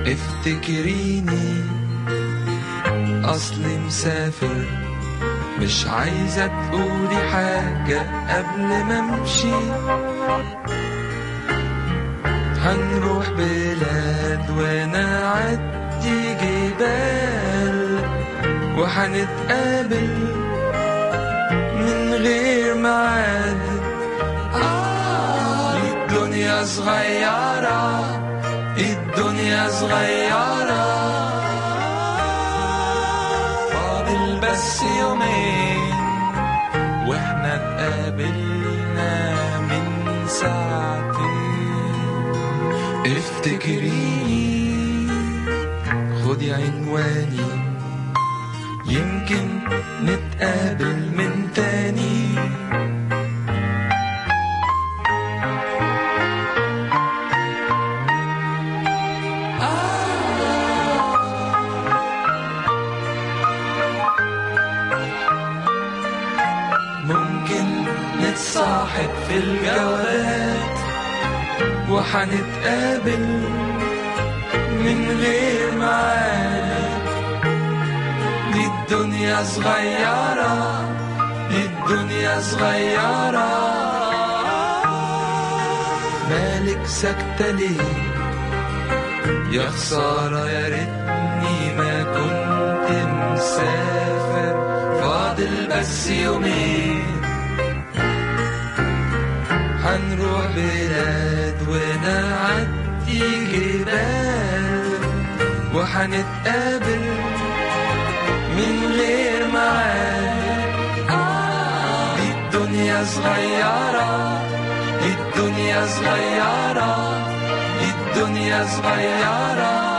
افتكريني أصلي مسافر مش عايزة تقولي حاجة قبل ما امشي هنروح بلاد ونعدي جبال وهنتقابل من غير ميعاد آه الدنيا صغيرة الدنيا صغيرة فاضل بس يومين واحنا اتقابلنا من ساعتين افتكريني خدي عنواني يمكن نتقابل من تاني ممكن نتصاحب في الجوالات وحنتقابل من غير ميعاد دي الدنيا صغيرة دي الدنيا صغيرة مالك ساكتة ليه يا خسارة يا ريتني ما كنت مسافر فاضل بس يومين هنروح بلاد ونعدي جبال وحنتقابل من غير ميعاد آه دي الدنيا صغيرة دي الدنيا صغيرة دي الدنيا صغيرة